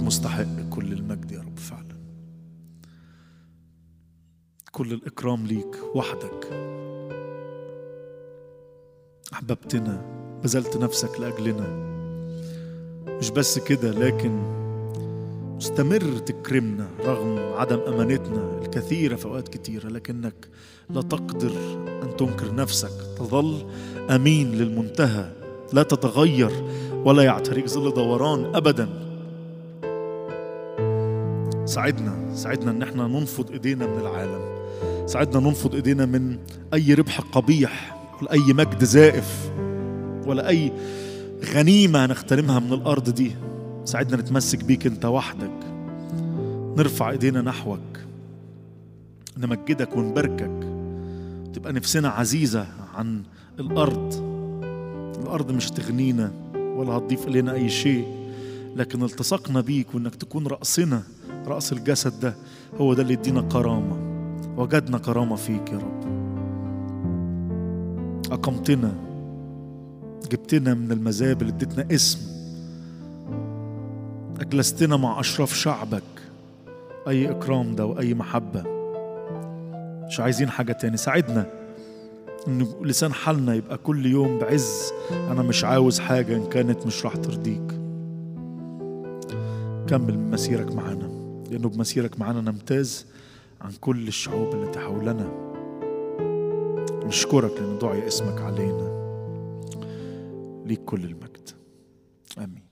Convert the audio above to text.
مستحق كل المجد يا رب فعلا كل الإكرام ليك وحدك أحببتنا بذلت نفسك لأجلنا مش بس كده لكن مستمر تكرمنا رغم عدم أمانتنا الكثيرة في أوقات كثيرة لكنك لا تقدر أن تنكر نفسك تظل أمين للمنتهى لا تتغير ولا يعتريك ظل دوران أبدا ساعدنا ساعدنا ان احنا ننفض ايدينا من العالم ساعدنا ننفض ايدينا من اي ربح قبيح ولا اي مجد زائف ولا اي غنيمه هنغتنمها من الارض دي ساعدنا نتمسك بيك انت وحدك نرفع ايدينا نحوك نمجدك ونباركك تبقى نفسنا عزيزه عن الارض الارض مش تغنينا ولا هتضيف الينا اي شيء لكن التصقنا بيك وانك تكون راسنا راس الجسد ده هو ده اللي يدينا كرامه وجدنا كرامه فيك يا رب اقمتنا جبتنا من المزابل اديتنا اسم اجلستنا مع اشراف شعبك اي اكرام ده واي محبه مش عايزين حاجه تاني ساعدنا ان لسان حالنا يبقى كل يوم بعز انا مش عاوز حاجه ان كانت مش راح ترضيك كمل مسيرك معانا لانه بمسيرك معانا نمتاز عن كل الشعوب التي حولنا نشكرك لان دعي اسمك علينا ليك كل المجد امين